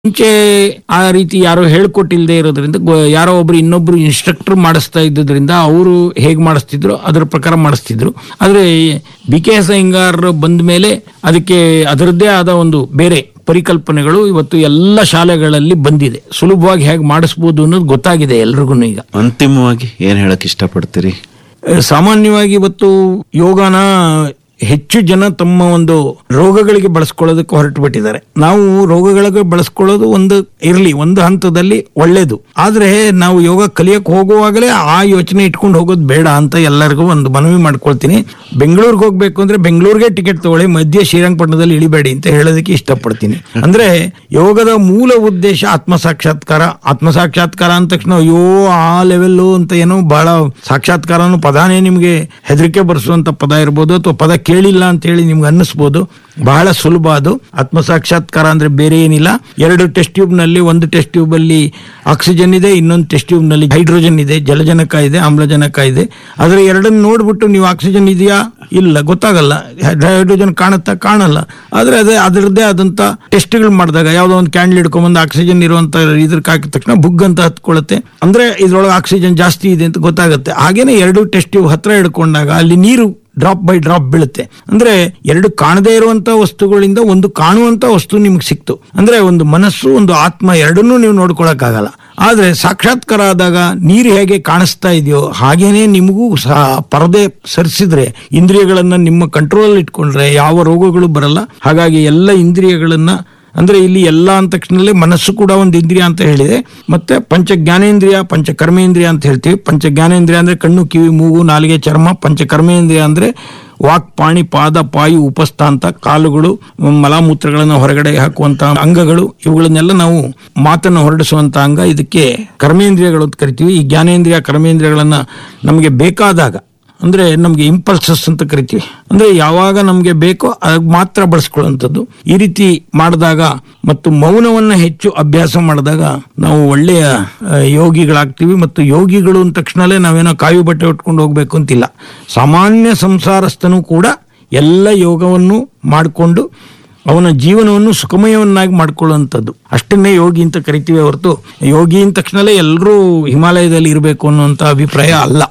ಮುಂಚೆ ಆ ರೀತಿ ಯಾರೋ ಹೇಳ್ಕೊಟ್ಟಿಲ್ದೇ ಇರೋದ್ರಿಂದ ಗೊ- ಯಾರೋ ಒಬ್ರು ಇನ್ನೊಬ್ರು ಇನ್ಸ್ಟ್ರಕ್ಟರ್ ಮಾಡಿಸ್ತಾ ಇದ್ದಿದ್ರಿಂದ ಅವರು ಹೇಗೆ ಮಾಡಿಸ್ತಿದ್ರು ಅದರ ಪ್ರಕಾರ ಮಾಡಿಸ್ತಿದ್ರು ಆದ್ರೆ ಬಿ ಕೆ ಎಸ್ ಅಯ್ಯಂಗಾರ್ ಬಂದ ಮೇಲೆ ಅದಕ್ಕೆ ಅದರದ್ದೇ ಆದ ಒಂದು ಬೇರೆ ಪರಿಕಲ್ಪನೆಗಳು ಇವತ್ತು ಎಲ್ಲ ಶಾಲೆಗಳಲ್ಲಿ ಬಂದಿದೆ ಸುಲಭವಾಗಿ ಹೇಗೆ ಮಾಡಿಸ್ಬೋದು ಅನ್ನೋದು ಗೊತ್ತಾಗಿದೆ ಎಲ್ರಿಗೂ ಈಗ ಅಂತಿಮವಾಗಿ ಏನ್ ಹೇಳಕ್ ಇಷ್ಟಪಡ್ತೀರಿ ಸಾಮಾನ್ಯವಾಗಿ ಇವತ್ತು ಯೋಗನ ಹೆಚ್ಚು ಜನ ತಮ್ಮ ಒಂದು ರೋಗಗಳಿಗೆ ಬಳಸ್ಕೊಳ್ಳೋದಕ್ಕೆ ಹೊರಟು ಬಿಟ್ಟಿದ್ದಾರೆ ನಾವು ರೋಗಗಳಿಗೆ ಬಳಸ್ಕೊಳ್ಳೋದು ಒಂದು ಇರಲಿ ಒಂದು ಹಂತದಲ್ಲಿ ಒಳ್ಳೇದು ಆದ್ರೆ ನಾವು ಯೋಗ ಕಲಿಯಕ್ಕೆ ಹೋಗುವಾಗಲೇ ಆ ಯೋಚನೆ ಇಟ್ಕೊಂಡು ಹೋಗೋದು ಬೇಡ ಅಂತ ಎಲ್ಲರಿಗೂ ಒಂದು ಮನವಿ ಮಾಡ್ಕೊಳ್ತೀನಿ ಬೆಂಗಳೂರಿಗೆ ಹೋಗ್ಬೇಕು ಅಂದ್ರೆ ಬೆಂಗಳೂರಿಗೆ ಟಿಕೆಟ್ ತಗೊಳ್ಳಿ ಮಧ್ಯ ಶ್ರೀರಂಗಪಟ್ಟಣದಲ್ಲಿ ಇಳಿಬೇಡಿ ಅಂತ ಹೇಳೋದಕ್ಕೆ ಇಷ್ಟಪಡ್ತೀನಿ ಅಂದ್ರೆ ಯೋಗದ ಮೂಲ ಉದ್ದೇಶ ಆತ್ಮ ಸಾಕ್ಷಾತ್ಕಾರ ಆತ್ಮ ಸಾಕ್ಷಾತ್ಕಾರ ಅಂದ ತಕ್ಷಣ ಅಯ್ಯೋ ಆ ಲೆವೆಲ್ಲು ಅಂತ ಏನೋ ಬಹಳ ಸಾಕ್ಷಾತ್ಕಾರ ಅನ್ನೋ ಪದಾನೇ ನಿಮಗೆ ಹೆದರಿಕೆ ಬರೆಸುವಂತ ಪದ ಇರ್ಬೋದು ಅಥವಾ ಪದ ಕೇಳಿಲ್ಲ ಅಂತ ಹೇಳಿ ನಿಮ್ಗೆ ಅನ್ನಿಸ್ಬೋದು ಬಹಳ ಸುಲಭ ಅದು ಆತ್ಮ ಸಾಕ್ಷಾತ್ಕಾರ ಅಂದ್ರೆ ಬೇರೆ ಏನಿಲ್ಲ ಎರಡು ಟೆಸ್ಟ್ ಟ್ಯೂಬ್ ನಲ್ಲಿ ಒಂದು ಟೆಸ್ಟ್ ಟ್ಯೂಬ್ ಅಲ್ಲಿ ಆಕ್ಸಿಜನ್ ಇದೆ ಇನ್ನೊಂದು ಟೆಸ್ಟ್ ಟ್ಯೂಬ್ ನಲ್ಲಿ ಹೈಡ್ರೋಜನ್ ಇದೆ ಜಲಜನಕ ಇದೆ ಆಮ್ಲಜನಕ ಇದೆ ಆದ್ರೆ ಎರಡನ್ನ ನೋಡ್ಬಿಟ್ಟು ನೀವು ಆಕ್ಸಿಜನ್ ಇದೆಯಾ ಇಲ್ಲ ಗೊತ್ತಾಗಲ್ಲ ಹೈಡ್ರೋಜನ್ ಕಾಣುತ್ತಾ ಕಾಣಲ್ಲ ಆದ್ರೆ ಅದೇ ಅದರದ್ದೇ ಆದಂತ ಟೆಸ್ಟ್ಗಳು ಮಾಡಿದಾಗ ಯಾವ್ದೋ ಒಂದು ಕ್ಯಾಂಡಲ್ ಹಿಡ್ಕೊಂಬಂದು ಆಕ್ಸಿಜನ್ ಇರುವಂತ ಇದ್ರಕ್ಕೆ ಹಾಕಿದ ತಕ್ಷಣ ಬುಗ್ ಅಂತ ಹತ್ಕೊಳ್ಳುತ್ತೆ ಅಂದ್ರೆ ಇದ್ರೊಳಗೆ ಆಕ್ಸಿಜನ್ ಜಾಸ್ತಿ ಇದೆ ಅಂತ ಗೊತ್ತಾಗುತ್ತೆ ಹಾಗೇನೆ ಎರಡು ಟೆಸ್ಟ್ ಟ್ಯೂಬ್ ಹತ್ರ ಹಿಡ್ಕೊಂಡಾಗ ಅಲ್ಲಿ ನೀರು ಡ್ರಾಪ್ ಬೈ ಡ್ರಾಪ್ ಬೀಳುತ್ತೆ ಅಂದ್ರೆ ಎರಡು ಕಾಣದೇ ಇರುವಂತ ವಸ್ತುಗಳಿಂದ ಒಂದು ಕಾಣುವಂತ ವಸ್ತು ನಿಮ್ಗೆ ಸಿಕ್ತು ಅಂದ್ರೆ ಒಂದು ಮನಸ್ಸು ಒಂದು ಆತ್ಮ ಎರಡನ್ನೂ ನೀವು ನೋಡ್ಕೊಳಕ್ಕಾಗಲ್ಲ ಆದ್ರೆ ಸಾಕ್ಷಾತ್ಕಾರ ಆದಾಗ ನೀರು ಹೇಗೆ ಕಾಣಿಸ್ತಾ ಇದೆಯೋ ಹಾಗೇನೆ ನಿಮಗೂ ಸಹ ಪರದೆ ಸರಿಸಿದ್ರೆ ಇಂದ್ರಿಯಗಳನ್ನ ನಿಮ್ಮ ಕಂಟ್ರೋಲ್ ಇಟ್ಕೊಂಡ್ರೆ ಯಾವ ರೋಗಗಳು ಬರಲ್ಲ ಹಾಗಾಗಿ ಎಲ್ಲ ಇಂದ್ರಿಯಗಳನ್ನ ಅಂದ್ರೆ ಇಲ್ಲಿ ಎಲ್ಲ ಅಂದ ತಕ್ಷಣದಲ್ಲಿ ಮನಸ್ಸು ಕೂಡ ಒಂದು ಇಂದ್ರಿಯ ಅಂತ ಹೇಳಿದೆ ಮತ್ತೆ ಪಂಚ ಜ್ಞಾನೇಂದ್ರಿಯ ಪಂಚ ಕರ್ಮೇಂದ್ರಿಯ ಅಂತ ಹೇಳ್ತೀವಿ ಪಂಚ ಜ್ಞಾನೇಂದ್ರಿಯ ಅಂದ್ರೆ ಕಣ್ಣು ಕಿವಿ ಮೂಗು ನಾಲಿಗೆ ಚರ್ಮ ಪಂಚ ಕರ್ಮೇಂದ್ರಿಯ ಅಂದ್ರೆ ವಾಕ್ ಪಾಣಿ ಪಾದ ಪಾಯು ಉಪಸ್ಥ ಅಂತ ಕಾಲುಗಳು ಮಲಾಮೂತ್ರಗಳನ್ನು ಹೊರಗಡೆ ಹಾಕುವಂತ ಅಂಗಗಳು ಇವುಗಳನ್ನೆಲ್ಲ ನಾವು ಮಾತನ್ನು ಹೊರಡಿಸುವಂತ ಅಂಗ ಇದಕ್ಕೆ ಕರ್ಮೇಂದ್ರಿಯಗಳು ಅಂತ ಕರಿತೀವಿ ಈ ಜ್ಞಾನೇಂದ್ರಿಯ ಕರ್ಮೇಂದ್ರಿಯಗಳನ್ನ ನಮಗೆ ಬೇಕಾದಾಗ ಅಂದ್ರೆ ನಮ್ಗೆ ಇಂಪಲ್ಸಸ್ ಅಂತ ಕರಿತೀವಿ ಅಂದ್ರೆ ಯಾವಾಗ ನಮ್ಗೆ ಬೇಕೋ ಆಗ ಮಾತ್ರ ಬಳಸ್ಕೊಳ್ಳುವಂಥದ್ದು ಈ ರೀತಿ ಮಾಡಿದಾಗ ಮತ್ತು ಮೌನವನ್ನ ಹೆಚ್ಚು ಅಭ್ಯಾಸ ಮಾಡಿದಾಗ ನಾವು ಒಳ್ಳೆಯ ಆ, ಯೋಗಿಗಳಾಗ್ತೀವಿ ಮತ್ತು ಯೋಗಿಗಳು ಅಂದ ತಕ್ಷಣಲೇ ನಾವೇನೋ ಕಾವಿ ಬಟ್ಟೆ ಉಟ್ಕೊಂಡು ಹೋಗ್ಬೇಕು ಅಂತಿಲ್ಲ ಸಾಮಾನ್ಯ ಸಂಸಾರಸ್ಥನು ಕೂಡ ಎಲ್ಲ ಯೋಗವನ್ನು ಮಾಡಿಕೊಂಡು ಅವನ ಜೀವನವನ್ನು ಸುಖಮಯವನ್ನಾಗಿ ಮಾಡ್ಕೊಳ್ಳುವಂಥದ್ದು ಅಷ್ಟನ್ನೇ ಯೋಗಿ ಅಂತ ಕರಿತೀವಿ ಹೊರತು ಯೋಗಿ ಅಂದ ತಕ್ಷಣಲೇ ಎಲ್ಲರೂ ಹಿಮಾಲಯದಲ್ಲಿ ಇರಬೇಕು ಅನ್ನುವಂಥ ಅಭಿಪ್ರಾಯ ಅಲ್ಲ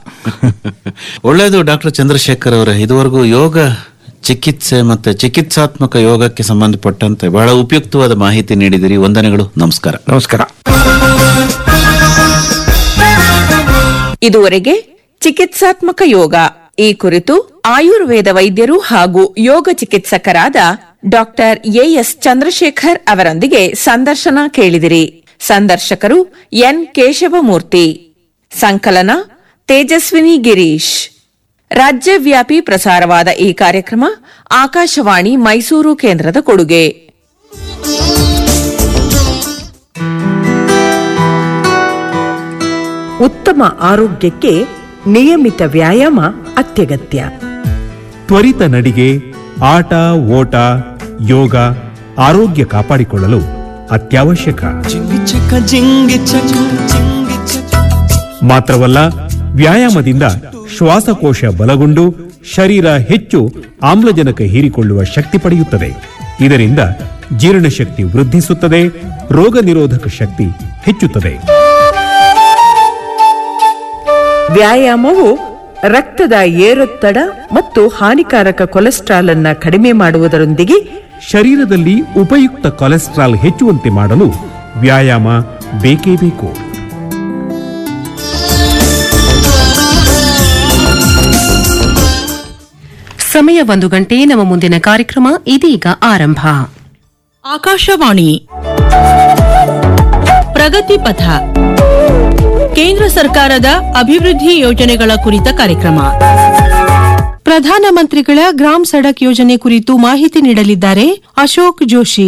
ಒಳ್ಳೆಯದು ಡಾಕ್ಟರ್ ಚಂದ್ರಶೇಖರ್ ಅವರೇ ಇದುವರೆಗೂ ಯೋಗ ಚಿಕಿತ್ಸೆ ಮತ್ತೆ ಚಿಕಿತ್ಸಾತ್ಮಕ ಯೋಗಕ್ಕೆ ಸಂಬಂಧಪಟ್ಟಂತೆ ಬಹಳ ಉಪಯುಕ್ತವಾದ ಮಾಹಿತಿ ನೀಡಿದಿರಿ ವಂದನೆಗಳು ನಮಸ್ಕಾರ ನಮಸ್ಕಾರ ಇದುವರೆಗೆ ಚಿಕಿತ್ಸಾತ್ಮಕ ಯೋಗ ಈ ಕುರಿತು ಆಯುರ್ವೇದ ವೈದ್ಯರು ಹಾಗೂ ಯೋಗ ಚಿಕಿತ್ಸಕರಾದ ಡಾಕ್ಟರ್ ಎಎಸ್ ಚಂದ್ರಶೇಖರ್ ಅವರೊಂದಿಗೆ ಸಂದರ್ಶನ ಕೇಳಿದಿರಿ ಸಂದರ್ಶಕರು ಎನ್ ಕೇಶವಮೂರ್ತಿ ಸಂಕಲನ ತೇಜಸ್ವಿನಿ ಗಿರೀಶ್ ರಾಜ್ಯವ್ಯಾಪಿ ಪ್ರಸಾರವಾದ ಈ ಕಾರ್ಯಕ್ರಮ ಆಕಾಶವಾಣಿ ಮೈಸೂರು ಕೇಂದ್ರದ ಕೊಡುಗೆ ಉತ್ತಮ ಆರೋಗ್ಯಕ್ಕೆ ನಿಯಮಿತ ವ್ಯಾಯಾಮ ಅತ್ಯಗತ್ಯ ತ್ವರಿತ ನಡಿಗೆ ಆಟ ಓಟ ಯೋಗ ಆರೋಗ್ಯ ಕಾಪಾಡಿಕೊಳ್ಳಲು ಅತ್ಯವಶ್ಯಕ ಮಾತ್ರವಲ್ಲ ವ್ಯಾಯಾಮದಿಂದ ಶ್ವಾಸಕೋಶ ಬಲಗೊಂಡು ಶರೀರ ಹೆಚ್ಚು ಆಮ್ಲಜನಕ ಹೀರಿಕೊಳ್ಳುವ ಶಕ್ತಿ ಪಡೆಯುತ್ತದೆ ಇದರಿಂದ ಜೀರ್ಣಶಕ್ತಿ ವೃದ್ಧಿಸುತ್ತದೆ ರೋಗ ನಿರೋಧಕ ಶಕ್ತಿ ಹೆಚ್ಚುತ್ತದೆ ವ್ಯಾಯಾಮವು ರಕ್ತದ ಏರೊತ್ತಡ ಮತ್ತು ಹಾನಿಕಾರಕ ಕೊಲೆಸ್ಟ್ರಾಲ್ ಅನ್ನ ಕಡಿಮೆ ಮಾಡುವುದರೊಂದಿಗೆ ಶರೀರದಲ್ಲಿ ಉಪಯುಕ್ತ ಕೊಲೆಸ್ಟ್ರಾಲ್ ಹೆಚ್ಚುವಂತೆ ಮಾಡಲು ವ್ಯಾಯಾಮ ಬೇಕೇ ಬೇಕು ಸಮಯ ಒಂದು ಗಂಟೆ ನಮ್ಮ ಮುಂದಿನ ಕಾರ್ಯಕ್ರಮ ಇದೀಗ ಆರಂಭ ಆಕಾಶವಾಣಿ ಪ್ರಗತಿ ಪಥ ಕೇಂದ್ರ ಸರ್ಕಾರದ ಅಭಿವೃದ್ಧಿ ಯೋಜನೆಗಳ ಕುರಿತ ಕಾರ್ಯಕ್ರಮ ಪ್ರಧಾನಮಂತ್ರಿಗಳ ಗ್ರಾಮ್ ಸಡಕ್ ಯೋಜನೆ ಕುರಿತು ಮಾಹಿತಿ ನೀಡಲಿದ್ದಾರೆ ಅಶೋಕ್ ಜೋಶಿ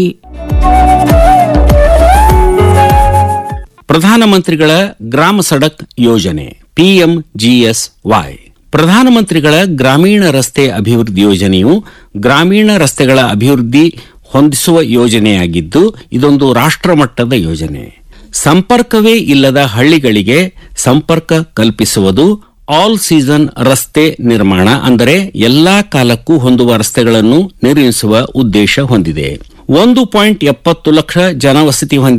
ಪ್ರಧಾನಮಂತ್ರಿಗಳ ಗ್ರಾಮ ಸಡಕ್ ಯೋಜನೆ ಪಿಎಂಜಿಎಸ್ವೈ ಪ್ರಧಾನಮಂತ್ರಿಗಳ ಗ್ರಾಮೀಣ ರಸ್ತೆ ಅಭಿವೃದ್ಧಿ ಯೋಜನೆಯು ಗ್ರಾಮೀಣ ರಸ್ತೆಗಳ ಅಭಿವೃದ್ಧಿ ಹೊಂದಿಸುವ ಯೋಜನೆಯಾಗಿದ್ದು ಇದೊಂದು ರಾಷ್ಟ್ರಮಟ್ಟದ ಯೋಜನೆ ಸಂಪರ್ಕವೇ ಇಲ್ಲದ ಹಳ್ಳಿಗಳಿಗೆ ಸಂಪರ್ಕ ಕಲ್ಪಿಸುವುದು ಆಲ್ ಸೀಸನ್ ರಸ್ತೆ ನಿರ್ಮಾಣ ಅಂದರೆ ಎಲ್ಲಾ ಕಾಲಕ್ಕೂ ಹೊಂದುವ ರಸ್ತೆಗಳನ್ನು ನಿರ್ಮಿಸುವ ಉದ್ದೇಶ ಹೊಂದಿದೆ ಒಂದು ಪಾಯಿಂಟ್ ಎಪ್ಪತ್ತು ಲಕ್ಷ ಜನವಸತಿ ಹೊಂದಿದ